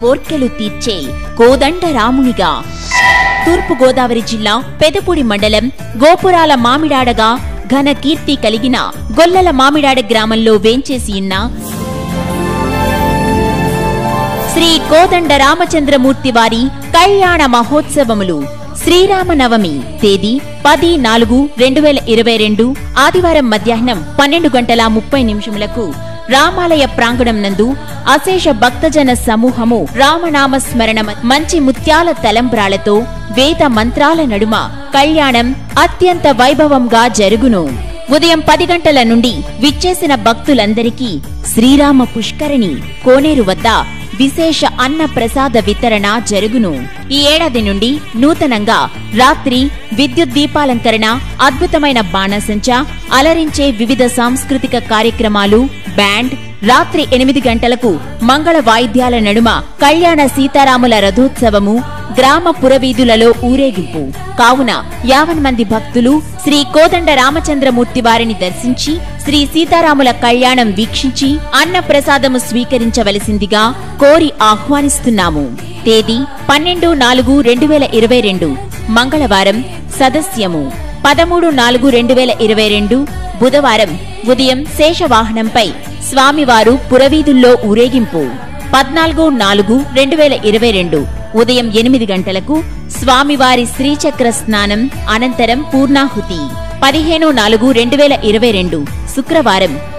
కోర్కెలు తీర్చే కోదండ రామునిగా తూర్పు గోదావరి జిల్లా పెదపూడి మండలం గోపురాల మామిడాడగా ఘన కీర్తి కలిగిన గొల్లల మామిడాడ గ్రామంలో వేంచేసి ఉన్న శ్రీ కోదండ రామచంద్రమూర్తి వారి కళ్యాణ మహోత్సవములు శ్రీరామనవమి తేదీ పది నాలుగు రెండు వేల ఇరవై రెండు ఆదివారం మధ్యాహ్నం పన్నెండు గంటల ముప్పై నిమిషములకు రామాలయ ప్రాంగణం నందు అశేష భక్తజన సమూహము రామనామ స్మరణ మంచి ముత్యాల తలంబ్రాలతో వేద మంత్రాల నడుమ కళ్యాణం అత్యంత వైభవంగా జరుగును ఉదయం పది గంటల నుండి విచ్చేసిన భక్తులందరికీ శ్రీరామ పుష్కరిణి కోనేరు వద్ద విశేష అన్న ప్రసాద వితరణ జరుగును ఈ ఏడాది నుండి నూతనంగా రాత్రి విద్యుత్ దీపాలంకరణ అద్భుతమైన బాణసంచ అలరించే వివిధ సాంస్కృతిక కార్యక్రమాలు బ్యాండ్ రాత్రి ఎనిమిది గంటలకు మంగళ వాయిద్యాల నడుమ కళ్యాణ సీతారాముల రథోత్సవము గ్రామ పురవీధులలో ఊరేగింపు కావున యావన్ మంది భక్తులు శ్రీ కోదండ రామచంద్రమూర్తి వారిని దర్శించి శ్రీ సీతారాముల కళ్యాణం వీక్షించి అన్న ప్రసాదము స్వీకరించవలసిందిగా కోరి ఆహ్వానిస్తున్నాము తేదీ పన్నెండు నాలుగు రెండు వేల ఇరవై రెండు మంగళవారం సదస్యము పదమూడు నాలుగు రెండు వేల ఇరవై రెండు బుధవారం ఉదయం శేషవాహనంపై స్వామివారు పురవీధుల్లో ఊరేగింపు పద్నాలుగు నాలుగు రెండు వేల ఇరవై రెండు ఉదయం ఎనిమిది గంటలకు స్వామివారి శ్రీచక్ర స్నానం అనంతరం పూర్ణాహుతి పదిహేను నాలుగు రెండు వేల ఇరవై రెండు శుక్రవారం